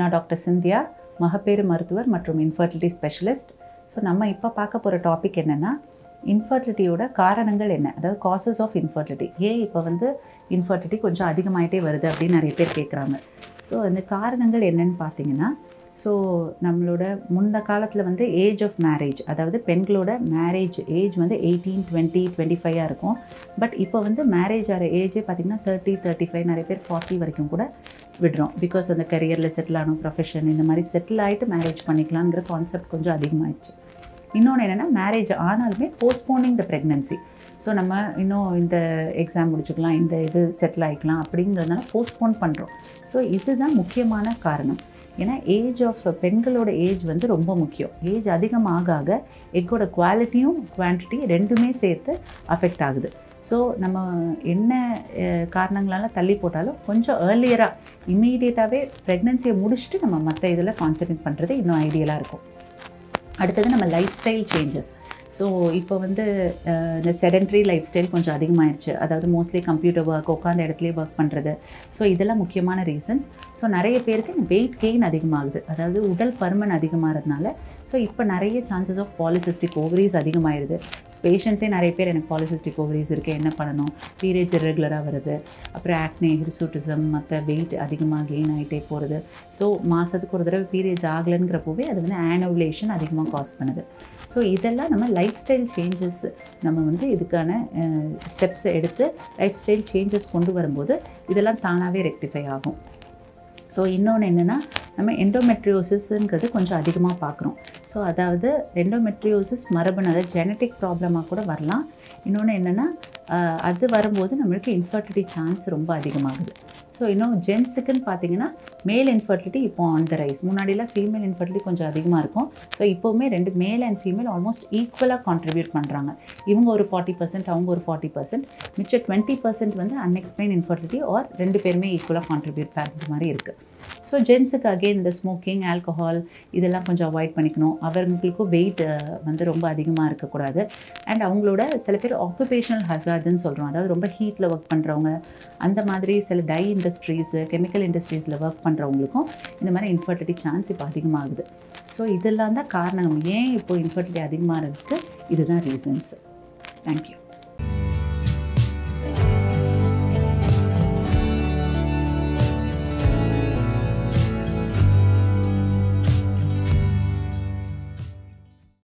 நான் டாக்டர் சிந்தியா மகப்பேறு மருத்துவர் மற்றும் இன்ஃபர்டிலிட்டி ஸ்பெஷலிஸ்ட் ஸோ நம்ம இப்போ பார்க்க போகிற டாபிக் என்னென்னா இன்ஃபர்டிலிட்டியோட காரணங்கள் என்ன அதாவது காசஸ் ஆஃப் இன்ஃபர்டிலிட்டி ஏன் இப்போ வந்து இன்ஃபர்டிலிட்டி கொஞ்சம் அதிகமாயிட்டே வருது அப்படின்னு நிறைய பேர் கேட்குறாங்க ஸோ அந்த காரணங்கள் என்னன்னு பார்த்தீங்கன்னா ஸோ நம்மளோட முந்த காலத்தில் வந்து ஏஜ் ஆஃப் மேரேஜ் அதாவது பெண்களோட மேரேஜ் ஏஜ் வந்து எயிட்டீன் டுவெண்ட்டி டுவெண்ட்டி ஃபைவாக இருக்கும் பட் இப்போ வந்து மேரேஜ் ஆகிற ஏஜே பார்த்திங்கன்னா தேர்ட்டி தேர்ட்டி ஃபைவ் நிறைய பேர் ஃபார்ட்டி வரைக்கும் கூட விடுறோம் பிகாஸ் அந்த கரியரில் செட்டில் ஆகணும் ப்ரொஃபஷன் இந்த மாதிரி செட்டில் ஆகிட்டு மேரேஜ் பண்ணிக்கலாங்கிற கான்செப்ட் கொஞ்சம் அதிகமாகிடுச்சு இன்னொன்று என்னென்னா மேரேஜ் ஆனாலுமே போஸ்ட்போனிங் த ப்ரெக்னன்சி ஸோ நம்ம இன்னும் இந்த எக்ஸாம் முடிச்சுக்கலாம் இந்த இது செட்டில் ஆகிக்கலாம் அப்படிங்கிறதுனால போஸ்ட்போன் பண்ணுறோம் ஸோ இதுதான் முக்கியமான காரணம் ஏன்னா ஏஜ் ஆஃப் பெண்களோட ஏஜ் வந்து ரொம்ப முக்கியம் ஏஜ் அதிகமாக ஆக எக்கோட குவாலிட்டியும் குவான்டிட்டி ரெண்டுமே சேர்த்து அஃபெக்ட் ஆகுது ஸோ நம்ம என்ன அஹ், காரணங்களால தள்ளி போட்டாலும் கொஞ்சம் ஏர்லியராக இம்மீடியட்டாகவே ப்ரெக்னென்சியை முடிச்சுட்டு நம்ம மற்ற இதில் கான்சன்ட்ரேட் பண்ணுறது இன்னும் ஐடியலாக இருக்கும் அடுத்தது நம்ம லைஃப் ஸ்டைல் சேஞ்சஸ் ஸோ இப்போ வந்து அஹ், இந்த செடன்ட்ரி லைஃப் ஸ்டைல் கொஞ்சம் அதிகமாயிருச்சு அதாவது மோஸ்ட்லி கம்ப்யூட்டர் ஒர்க் உட்காந்த இடத்துலயே ஒர்க் பண்ணுறது ஸோ இதெல்லாம் முக்கியமான ரீசன்ஸ் ஸோ நிறைய பேருக்கு வெயிட் கெயின் அதிகமாகுது அதாவது உடல் பருமன் அதிகமாகிறதுனால ஸோ இப்போ நிறைய சான்சஸ் ஆஃப் பாலிசிஸ்டிக் ஓவரிஸ் அதிகமாயிருது பேஷண்ட்ஸே நிறைய பேர் எனக்கு பாலிசிஸ்டிக் ஓவரிஸ் இருக்குது என்ன பண்ணணும் பீரியட்ஸ் இரெகுலராக வருது அப்புறம் ஆக்னே ஹிர்சூட்டிசம் மற்ற வெயிட் அதிகமாக கெயின் ஆகிட்டே போகிறது ஸோ மாதத்துக்கு ஒரு தடவை பீரியட்ஸ் ஆகலைங்கிறப்போவே அது வந்து ஆனோவுலேஷன் அதிகமாக காஸ் பண்ணுது ஸோ இதெல்லாம் நம்ம லைஃப் ஸ்டைல் சேஞ்சஸ் நம்ம வந்து இதுக்கான ஸ்டெப்ஸ் எடுத்து லைஃப் ஸ்டைல் சேஞ்சஸ் கொண்டு வரும்போது இதெல்லாம் தானாகவே ரெக்டிஃபை ஆகும் ஸோ இன்னொன்று என்னென்னா நம்ம எண்டோமெட்ரியோசிஸ்ங்கிறது கொஞ்சம் அதிகமாக பார்க்குறோம் ஸோ அதாவது எண்டோமெட்ரியோசிஸ் மரபணு அதாவது ஜெனட்டிக் ப்ராப்ளமாக கூட வரலாம் இன்னொன்று என்னென்னா அது வரும்போது நம்மளுக்கு இன்ஃபர்டிலிட்டி சான்ஸ் ரொம்ப அதிகமாகுது ஸோ இன்னும் ஜென்ஸுக்குன்னு பார்த்தீங்கன்னா மேல் இன்ஃபர்டிலிட்டி இப்போ ஆன் த ரைஸ் முன்னாடிலாம் ஃபீமேல் இன்ஃபர்டிலிட்டி கொஞ்சம் அதிகமாக இருக்கும் ஸோ இப்போவுமே ரெண்டு மேல் அண்ட் ஃபீமேல் ஆல்மோஸ்ட் ஈக்குவலாக கான்ட்ரிபியூட் பண்ணுறாங்க இவங்க ஒரு ஃபார்ட்டி பர்சன்ட் அவங்க ஒரு ஃபார்ட்டி பர்சன்ட் மிச்சம் டுவெண்ட்டி பர்சன்ட் வந்து அன்எக்ஸ்பிளைன் இன்ஃபர்டிலிட்டி ஆர் ரெண்டு பேருமே ஈக்குவலாக கான்ட்ரிபியூட் பண்ணுற மாதிரி இருக்குது ஸோ ஜென்ஸுக்கு அகெயின் இந்த ஸ்மோக்கிங் ஆல்கஹால் இதெல்லாம் கொஞ்சம் அவாய்ட் பண்ணிக்கணும் அவங்களுக்கும் வெயிட் வந்து ரொம்ப அதிகமாக இருக்கக்கூடாது அண்ட் அவங்களோட சில பேர் ஆக்குபேஷனல் ஹசார்ட்ஸ்னு சொல்கிறோம் அதாவது ரொம்ப ஹீட்டில் ஒர்க் பண்ணுறவங்க அந்த மாதிரி சில டை இண்டஸ்ட்ரீஸு கெமிக்கல் இண்டஸ்ட்ரீஸில் ஒர்க் பண்ணுறவங்களுக்கும் இந்த மாதிரி இன்ஃபர்டிலிட்டி சான்ஸ் இப்போ அதிகமாகுது ஸோ இதெல்லாம் தான் காரணம் ஏன் இப்போ இன்ஃபர்டிலிட்டி அதிகமாகிறதுக்கு இதுதான் ரீசன்ஸ் தேங்க்யூ